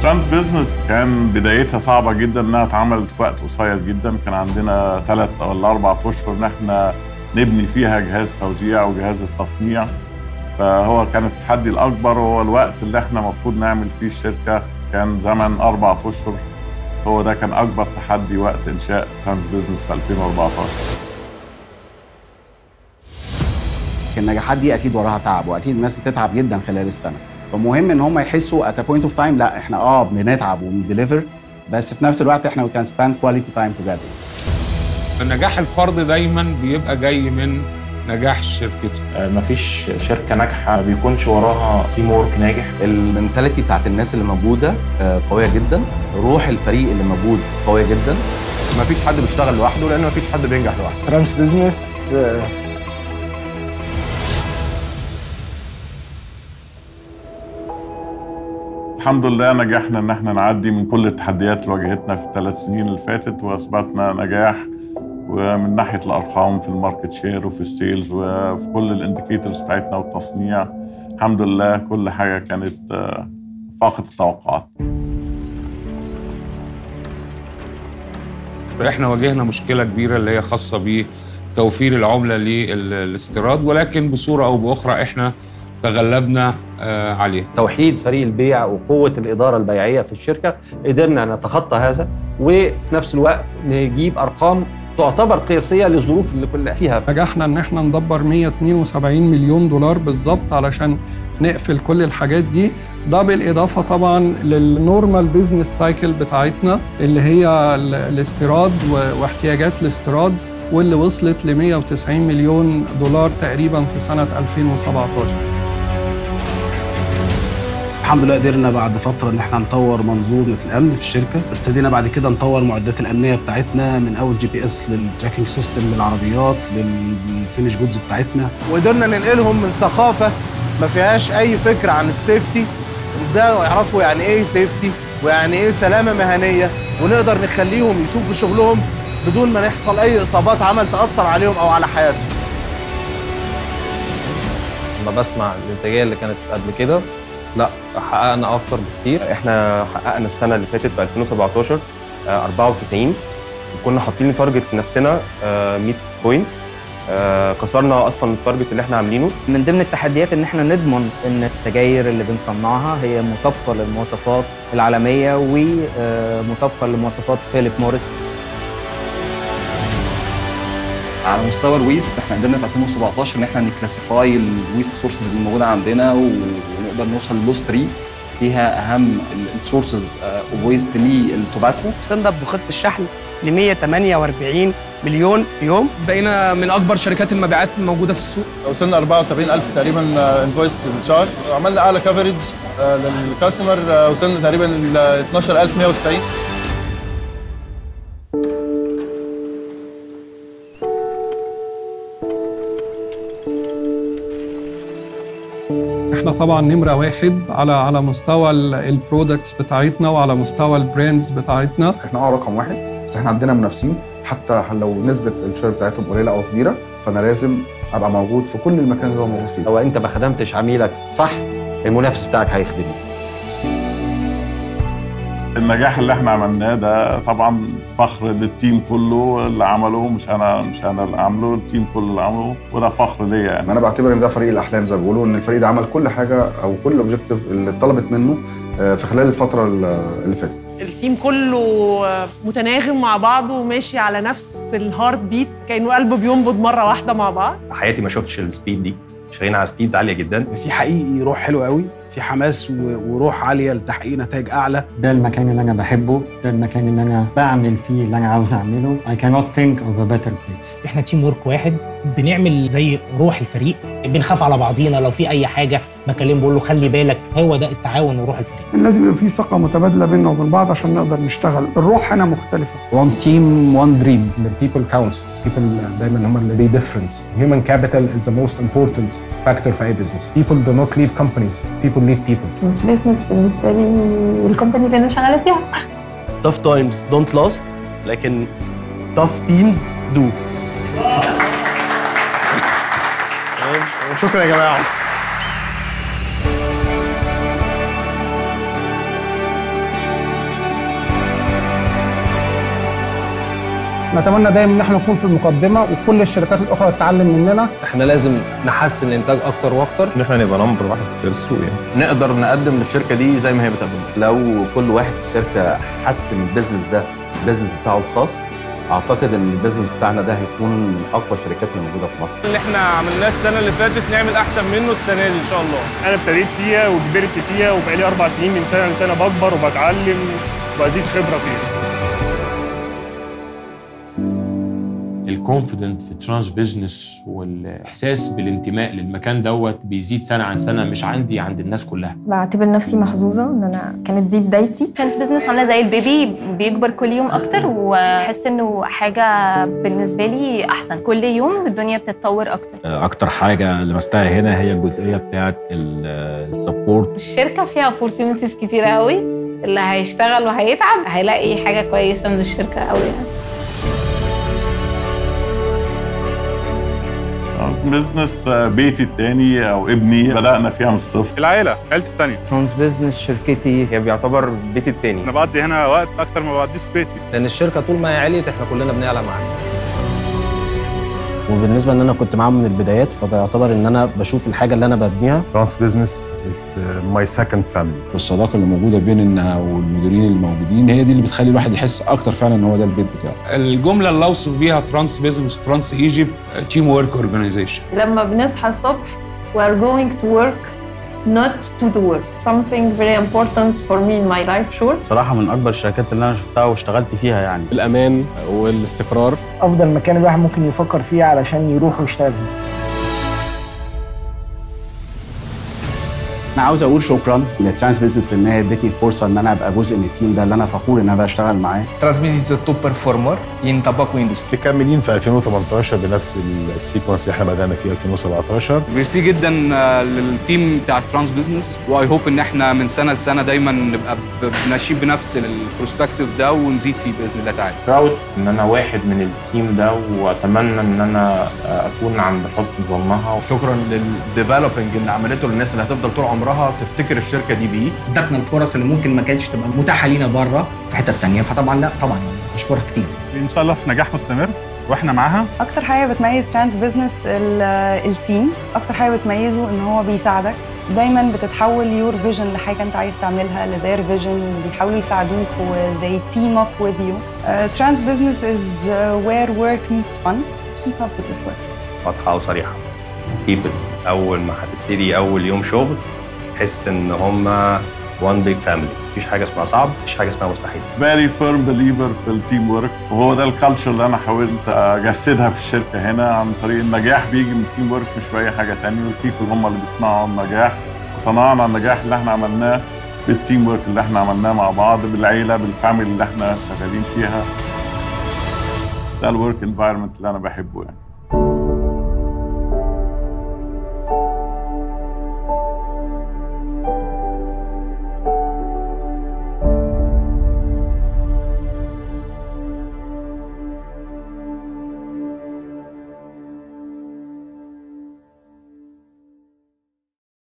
ترانس بيزنس كان بدايتها صعبه جدا انها اتعملت في وقت قصير جدا كان عندنا ثلاث ولا اربع اشهر ان احنا نبني فيها جهاز توزيع وجهاز التصنيع فهو كان التحدي الاكبر وهو الوقت اللي احنا المفروض نعمل فيه الشركه كان زمن اربع اشهر هو ده كان اكبر تحدي وقت انشاء ترانس بيزنس في 2014 النجاحات دي اكيد وراها تعب واكيد الناس بتتعب جدا خلال السنه فمهم ان هم يحسوا ات بوينت اوف تايم لا احنا اه بنتعب وبنديليفر بس في نفس الوقت احنا وي كان سباند كواليتي تايم توجذر النجاح الفرد دايما بيبقى جاي من نجاح شركته مفيش شركه ناجحه ما بيكونش وراها تيم وورك ناجح المنتاليتي بتاعت الناس اللي موجوده آه، قويه جدا روح الفريق اللي موجود قويه جدا مفيش حد بيشتغل لوحده لان مفيش حد بينجح لوحده ترانس بزنس الحمد لله نجحنا ان احنا نعدي من كل التحديات اللي واجهتنا في الثلاث سنين اللي فاتت واثبتنا نجاح ومن ناحيه الارقام في الماركت شير وفي السيلز وفي كل الانديكيتورز بتاعتنا والتصنيع الحمد لله كل حاجه كانت آه، فاقت التوقعات احنا واجهنا مشكله كبيره اللي هي خاصه بتوفير العمله للاستيراد ولكن بصوره او باخرى احنا تغلبنا آه، عليها توحيد فريق البيع وقوة الإدارة البيعية في الشركة قدرنا نتخطى هذا وفي نفس الوقت نجيب أرقام تعتبر قياسية للظروف اللي كنا فيها نجحنا ان احنا ندبر 172 مليون دولار بالظبط علشان نقفل كل الحاجات دي ده بالاضافه طبعا للنورمال بزنس سايكل بتاعتنا اللي هي ال- الاستيراد و- واحتياجات الاستيراد واللي وصلت ل 190 مليون دولار تقريبا في سنه 2017 الحمد لله قدرنا بعد فتره ان احنا نطور منظومه الامن في الشركه ابتدينا بعد كده نطور المعدات الامنيه بتاعتنا من اول جي بي اس للتراكنج سيستم للعربيات للفينش جودز بتاعتنا وقدرنا ننقلهم من ثقافه ما فيهاش اي فكره عن السيفتي ده يعرفوا يعني ايه سيفتي ويعني ايه سلامه مهنيه ونقدر نخليهم يشوفوا شغلهم بدون ما يحصل اي اصابات عمل تاثر عليهم او على حياتهم لما بسمع الانتاجيه اللي كانت قبل كده لا حققنا اكتر بكتير احنا حققنا السنه اللي فاتت في 2017 آه، 94 وكنا حاطين تارجت لنفسنا آه، 100 بوينت آه، كسرنا اصلا التارجت اللي احنا عاملينه من ضمن التحديات ان احنا نضمن ان السجاير اللي بنصنعها هي مطابقه للمواصفات العالميه ومطابقه لمواصفات فيليب موريس على مستوى الويست احنا قدرنا في 2017 ان احنا نكلاسيفاي الويست سورسز اللي موجوده عندنا ونقدر نوصل للوس 3 فيها اهم السورسز اوف ويست للتوباكو وصلنا بخطه الشحن ل 148 مليون في يوم بقينا من اكبر شركات المبيعات الموجوده في السوق وصلنا 74,000 تقريبا انفويس في الشهر عملنا اعلى كفرج للكاستمر آه، وصلنا تقريبا ل 12190 احنا طبعا نمره واحد على على مستوى البرودكتس بتاعتنا وعلى مستوى البراندز بتاعتنا احنا اه رقم واحد بس احنا عندنا منافسين حتى لو نسبه الشير بتاعتهم قليله او كبيره فانا لازم ابقى موجود في كل المكان اللي هو موجود فيه لو انت ما خدمتش عميلك صح المنافس بتاعك هيخدمه النجاح اللي احنا عملناه ده طبعا فخر للتيم كله اللي عمله مش انا مش انا اللي عامله التيم كله اللي عمله وده فخر ليا يعني انا بعتبر ان ده فريق الاحلام زي ما بيقولوا ان الفريق ده عمل كل حاجه او كل الاوبجيكتيف اللي اتطلبت منه آه، في خلال الفتره اللي فاتت التيم كله متناغم مع بعض وماشي على نفس الهارت بيت كانه قلبه بينبض مره واحده مع بعض في حياتي ما شفتش السبيد دي شغالين على سبيدز عاليه جدا في حقيقي روح حلو قوي في حماس و- وروح عاليه لتحقيق نتائج اعلى ده المكان اللي انا بحبه ده المكان اللي انا بعمل فيه اللي انا عاوز اعمله I cannot think of a better place احنا تيم ورك واحد بنعمل زي روح الفريق بنخاف على بعضينا لو في اي حاجه بكلمه بقول له خلي بالك هو ده التعاون وروح الفريق لازم يبقى في ثقة متبادلة بيننا وبين بعض عشان نقدر نشتغل الروح هنا مختلفة one team one dream the people counts people دايما هم اللي be difference human capital is the most important factor في اي business people do not leave companies people leave people مش بيزنس بالنسبه لي والكومباني اللي انا شغاله فيها tough times don't last لكن tough teams do شكرا يا جماعه نتمنى دايما ان احنا نكون في المقدمه وكل الشركات الاخرى تتعلم مننا احنا لازم نحسن الانتاج اكتر واكتر ان احنا نبقى نمبر واحد في السوق يعني نقدر نقدم للشركه دي زي ما هي بتقدم لو كل واحد في الشركه حسن البيزنس ده البيزنس بتاعه الخاص اعتقد ان البيزنس بتاعنا ده هيكون من اقوى الشركات اللي موجوده في مصر اللي احنا عملناه السنه اللي فاتت نعمل احسن منه السنه دي ان شاء الله انا ابتديت فيها وكبرت فيها وبقالي اربع سنين من سنه لسنه بكبر وبتعلم وبزيد خبره فيها الكونفيدنت في ترانس بيزنس والاحساس بالانتماء للمكان دوت بيزيد سنه عن سنه مش عندي عند الناس كلها بعتبر نفسي محظوظه ان انا كانت دي بدايتي ترانس بزنس عامله زي البيبي بيكبر كل يوم اكتر واحس انه حاجه بالنسبه لي احسن كل يوم الدنيا بتتطور اكتر اكتر حاجه لمستها هنا هي الجزئيه بتاعت السبورت الشركه فيها opportunities كتيره قوي اللي هيشتغل وهيتعب هيلاقي حاجه كويسه من الشركه قوي يعني بزنس بيتي التاني او ابني بدانا فيها من الصفر العيله عيلتي التانيه ترانس بزنس شركتي هي بيعتبر بيتي التاني انا بقضي هنا وقت اكتر ما بقضيه في بيتي لان الشركه طول ما هي عليت احنا كلنا بنعلى معاها وبالنسبه ان انا كنت معاهم من البدايات فبيعتبر ان انا بشوف الحاجه اللي انا ببنيها ترانس بزنس اتس ماي سكند فاميلي والصداقه اللي موجوده بيننا والمديرين اللي موجودين هي دي اللي بتخلي الواحد يحس اكتر فعلا ان هو ده البيت بتاعه الجمله اللي اوصف بيها ترانس بيزنس ترانس ايجيبت تيم ورك اورجانيزيشن لما بنصحى الصبح we are going to work not to the work something very important for me in my life sure صراحه من اكبر الشركات اللي انا شفتها واشتغلت فيها يعني الامان والاستقرار افضل مكان الواحد ممكن يفكر فيه علشان يروح ويشتغل انا عاوز اقول شكرا لترانس بيزنس ان هي ادتني الفرصه ان انا ابقى جزء من التيم ده اللي انا فخور ان انا بشتغل معاه ترانس بيزنس توب بيرفورمر ان تباكو اندستري مكملين في 2018 بنفس السيكونس اللي احنا بدانا فيه 2017 ميرسي جدا للتيم بتاع ترانس بزنس واي هوب ان احنا من سنه لسنه دايما نبقى ماشيين بنفس البروسبكتيف ده ونزيد فيه باذن الله تعالى براود ان انا واحد من التيم ده واتمنى ان انا اكون عند حسن ظنها شكرا للديفلوبينج اللي عملته للناس اللي هتفضل طول عمرها تفتكر الشركه دي بيه ادتنا الفرص اللي ممكن ما كانتش تبقى متاحه لينا بره في حته تانية فطبعا لا طبعا يعني بشكرها كتير ان شاء الله في نجاح مستمر واحنا معاها اكتر حاجه بتميز ترانس بزنس التيم اكتر حاجه بتميزه ان هو بيساعدك دايما بتتحول يور فيجن لحاجه انت عايز تعملها لذير فيجن بيحاولوا يساعدوك وزي تيم اب وذ يو ترانس بزنس از وير ورك ميتس فن كيب اب وذ ورك واضحه وصريحه people اول ما هتبتدي اول يوم شغل تحس ان هم وان بيج فاميلي مفيش حاجه اسمها صعب مفيش حاجه اسمها مستحيل فيري فيرم بليفر في التيم ورك وهو ده الكالتشر اللي انا حاولت اجسدها في الشركه هنا عن طريق النجاح بيجي من التيم ورك مش باي حاجه ثانيه والبيبل هم اللي بيصنعوا النجاح وصنعنا النجاح اللي احنا عملناه بالتيم ورك اللي احنا عملناه مع بعض بالعيله بالفاميلي اللي احنا شغالين فيها ده الورك انفايرمنت اللي انا بحبه يعني